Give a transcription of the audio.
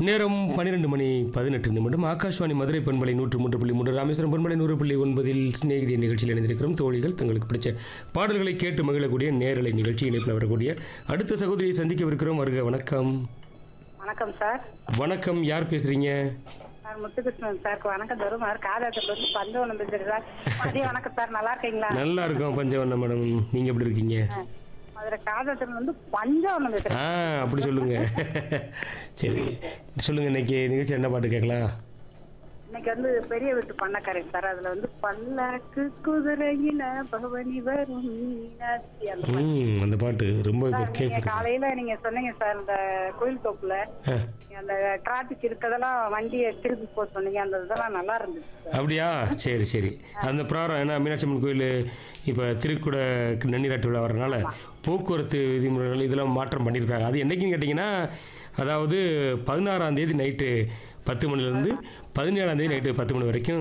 நேரம் பன்னிரெண்டு மணி பதினெட்டு நிமிடம் ஆகாஷ்வாணி மதுரை பண்பலை நூற்று மூன்று புள்ளி மூன்று ராமேஸ்வரம் பண்பலை நூறு புள்ளி ஒன்பதில் சிநேகிதி நிகழ்ச்சியில் இணைந்திருக்கிறோம் தோழிகள் தங்களுக்கு பிடிச்ச பாடல்களை கேட்டு மகிழக்கூடிய நேரலை நிகழ்ச்சி இணைப்பில் வரக்கூடிய அடுத்த சகோதரியை சந்திக்கவிருக்கிறோம் வருக வணக்கம் வணக்கம் சார் வணக்கம் யார் பேசுறீங்க சார் முத்துகிருஷ்ணன் சார் வணக்கம் தருமார் காதாத்துல இருந்து பஞ்சவனம் பேசுறேன் சார் மதியம் வணக்கம் சார் நல்லா இருக்கீங்களா நல்லா இருக்கோம் பஞ்சவண்ண மேடம் நீங்க எப்படி இருக்கீங்க மதுரை காதாத்துல இருந்து பஞ்சவனம் பேசுறேன் ஆ அப்படி சொல்லுங்க சரி சொல்லுங்க இன்னைக்கு நிகழ்ச்சி என்ன பாட்டு கேட்கலாம் இன்னைக்கு வந்து பெரிய வீட்டு பண்ணக்காரன் சார் அதுல வந்து பல்லாக்கு குதிரையில பகவனி வரும் மீனாட்சி அந்த பாட்டு. ம் அந்த பாட்டு ரொம்ப இப்போ நீங்க கேட்குறேன் காலையில நீங்க சொன்னீங்க சார் இந்த கோயில் தோப்புல ஆ அந்த டிராபிக் இருக்கதெல்லாம் வண்டியை திருப்பி போக சொன்னீங்க அந்த இதெல்லாம் நல்லா இருந்துச்சு சார் அப்படியா சரி சரி அந்த பிராரம் ஏன்னா மீனாட்சி அம்மன் கோயில் இப்போ திருக்குட நன்னீராட்டு விழா வரனால போக்குவரத்து விதிமுறைகள் இதெல்லாம் மாற்றம் பண்ணியிருக்காங்க அது என்னைக்குன்னு கேட்டிங்கன்னா அதாவது பதினாறாம் தேதி நைட்டு பத்து மணிலேருந்து பதினேழாம் தேதி நைட்டு பத்து மணி வரைக்கும்